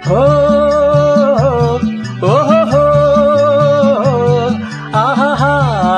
ಓ ಓಹೋ ಆಹಾ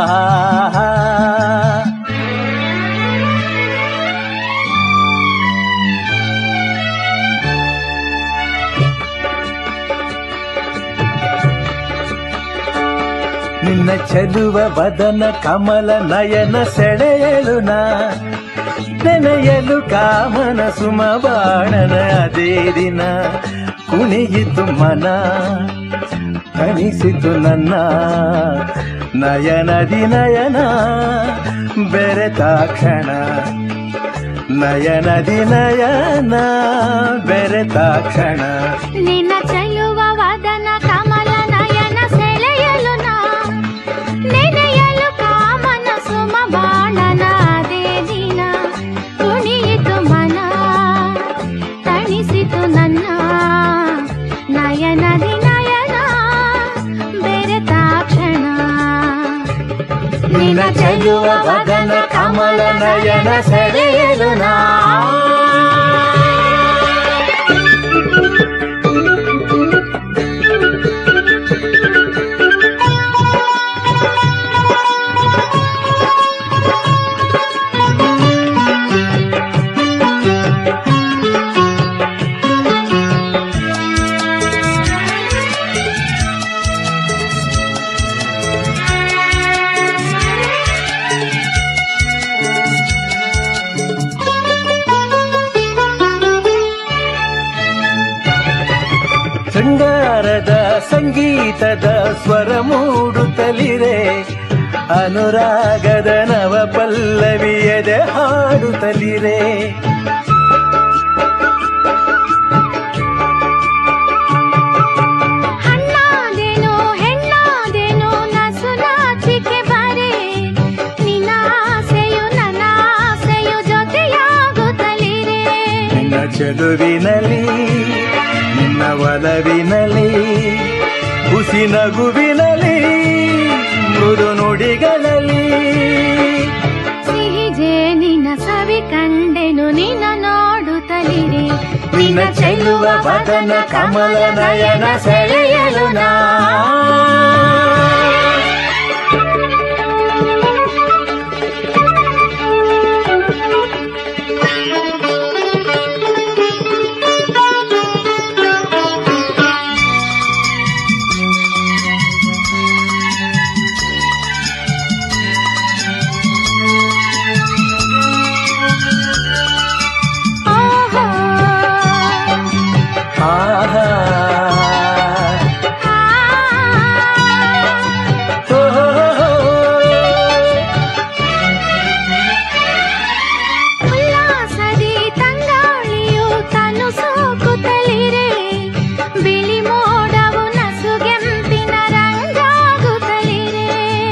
ನಿನ್ನ ಚೆಲುವ ಬದನ ಕಮಲ ನಯನ ಸೆಳೆಯಲು ನಾ ನೆನೆಯಲು ಕಾಮನ ಸುಮ ಬಾಣನ ಅದೇ ದಿನ ಕುಣಿಯಿತು ಮನ ಕಣಿಸಿತು ನನ್ನ ನಯನದಿ ನಯನ ಬೆರೆತಾಕ್ಷಣ ನಯನದಿ ನಯನ ಬೆರೆತಾಕ್ಷಣ ನಿನ್ನ ಚೆಲುವ ವದನ ಕಮಲ ನಯನ ಸೆಳೆಯಲು ನಾ ನೆನೆಯಲು ಕಾಮನ ಸುಮ ಬಾಣನ ಅದೇ ದಿನ ಕುಣಿಯಿತು ಮನ ತಣಿಸಿತು ನನ್ನ ನಯನದಿ ನಯನ ಬೆರೆತಾಕ್ಷಣ ನಿನ್ನ ಚೆಲುವ ವದನ ಕಮಲ ನಯನ ಸೆಳೆಯಲು ನಾ ಶೃಂಗಾರದ ಸಂಗೀತದ ಸ್ವರ ಮೂಡುತ್ತಲಿರೆ ಅನುರಾಗದ ನವ ಪಲ್ಲವಿಯದೆ ಹಾಡುತ್ತಲಿರೆ ಹಣ್ಣಾದೆನೋ ಹೆಣ್ಣಾದೆನೋ ನಸು ನಾಚಿಕೆ ಬರೆ ನಿನ್ನ ಆಸೆಯು ನನ್ನ ಆಸೆಯು ಜೊತೆಯಾಗುತ್ತಲಿರೆ ನಿನ್ನ ಚೆಲುವಿನಲ್ಲಿ ನಿನ್ನ ಒಲವಿನಲ್ಲಿ ಹುಸಿ ನಗುವಿನಲ್ಲಿ ಮೃದು ನುಡಿಗಳಲ್ಲಿ ಸಿಹಿ ಜೇನಿನ ಸವಿ ಕಂಡೆನು ನಿನ್ನ ನೋಡುತ್ತಲಿರೆ ನಿನ್ನ ಚೆಲುವ ಬದನ ಕಮಲ ನಯನ ಸೆಳೆಯಲು ನಾ ಓಹೋ ಆಹಾ ಆ ಓಹೋ. ಉಲ್ಲಾಸದಿ ತಂಗಾಳಿಯು ತನು ಸೋಕುತ್ತಲಿರೆ ಬಿಳಿ ಮೋಡವು ನಸುಗೆಂಪಿನ ರಂಗಾಗುತ್ತಲಿರೆ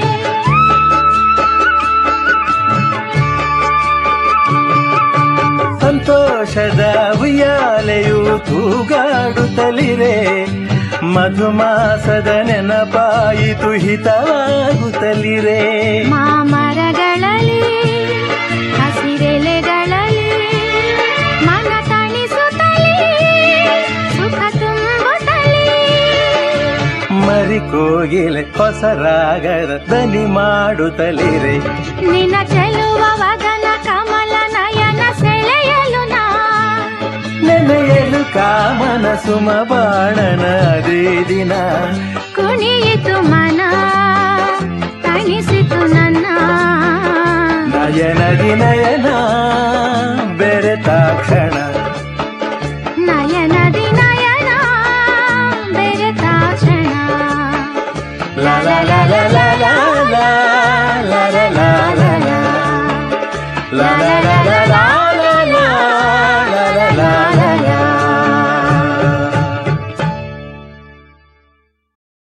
ಸಂತೋಷದ ಉಯ್ಯಾಲೆಯು ತೂಗಾಡುತ್ತಲಿರೆ ಮಧುಮಾಸದ ನೆನಪಾಯಿತು ಹಿತವಾಗುತ್ತಲಿರೆ ಮಾಮರಗಳಲ್ಲಿ ಹಸಿರೆಲೆಗಳಲ್ಲಿ ಮನ ತಣಿಸುತ್ತಲೇ ಸುಖ ತುಂಬುತ್ತಲೇ ಮರಿ ಕೋಗಿಲೆ ಹೊಸ ರಾಗದ ದನಿ ಮಾಡುತ್ತಲಿರೆ ನಿನ್ನ ಚೆಲುವ ವದನ ಕಮಲ ನಯನ ಸೆಳೆಯಲು ನಾ ನೆನೆಯಲು ಕಾಮನ ಸುಮ ಬಾಣನ ಅದೇ ದಿನ ಕುಣಿಯಿತು ಮನ ತಣಿಸಿತು ನನ್ನ ನಯನದಿ ನಯನ